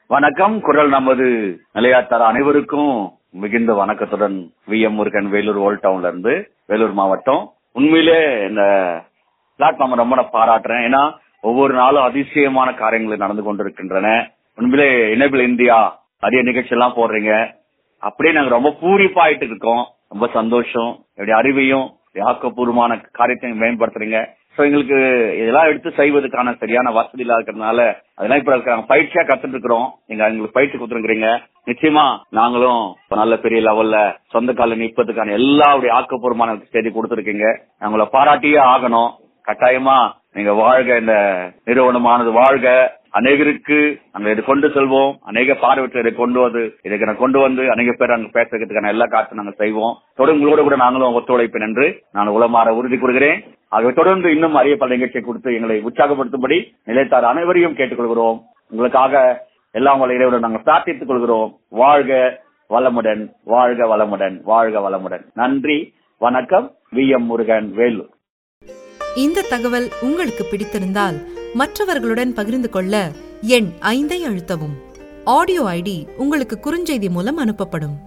வணக்கம் குரல் நமது நிலையாத்தார் அனைவருக்கும் மிகுந்த வணக்கத்துடன் V M Murugan Vellore old டவுன்ல இருந்து வேலூர் மாவட்டம் உண்மையிலே இந்த பிளாட்ஃபார்ம் ரொம்ப நான் பாராட்டுறேன் ஏன்னா ஒவ்வொரு நாளும் அதிசயமான காரியங்கள் நடந்து கொண்டிருக்கின்றன உண்மையிலே இனபிள் இந்தியா நிறைய நிகழ்ச்சி எல்லாம் போடுறீங்க அப்படியே நாங்க ரொம்ப பூரிப்பாயிட்டு இருக்கோம் ரொம்ப சந்தோஷம் என்னுடைய அறிவையும் ஆக்கப்பூர்வமான காரியத்தையும் மேம்படுத்துறீங்க சோ எங்களுக்கு இதெல்லாம் எடுத்து செய்வதற்கான சரியான வசதி இல்லாத இருக்கிறதுனால அதெல்லாம் இப்ப நாங்க பயிற்சியா கத்துட்டு இருக்கிறோம் நீங்க எங்களுக்கு பயிற்சி கொடுத்துருக்கீங்க நிச்சயமா நாங்களும் இப்ப நல்ல பெரிய லெவல்ல சொந்த கால நிற்பதுக்கான எல்லாருடைய ஆக்கப்பூர்வமான செய்தி கொடுத்துருக்கீங்க உங்களை பாராட்டியே ஆகணும் கட்டாயமா நீங்க வாழ்க இந்த நிறுவனமானது வாழ்க அநேகருக்கு நாங்க இதை கொண்டு செல்வோம் அநேக பார்வையற்ற கொண்டு வந்து இதுக்கு நான் கொண்டு வந்து அநேக பேர் அங்க பேசுறதுக்கான எல்லா காட்டும் நாங்க செய்வோம் தொடர்ந்து உங்களோட கூட நாங்களும் ஒத்துழைப்பேன் என்று நான் உளமாற உறுதி கூறுகிறேன் ஆகவே தொடர்ந்து இன்னும் அரிய பல நிகழ்ச்சியை கொடுத்து எங்களை உற்சாகப்படுத்தும்படி நிலைத்தார் அனைவரையும் கேட்டுக்கொள்கிறோம் உங்களுக்காக எல்லாம் வல்ல இறைவனுடன் நாங்கள் பிரார்த்தித்துக் கொள்கிறோம் வாழ்க வளமுடன் வாழ்க வளமுடன் வாழ்க வளமுடன் நன்றி வணக்கம் வி எம் முருகன் வேலூர் இந்த தகவல் உங்களுக்கு பிடித்திருந்தால் மற்றவர்களுடன் பகிர்ந்து கொள்ள எண் ஐந்தை அழுத்தவும் ஆடியோ ஐடி உங்களுக்கு குறுஞ்செய்தி மூலம் அனுப்பப்படும்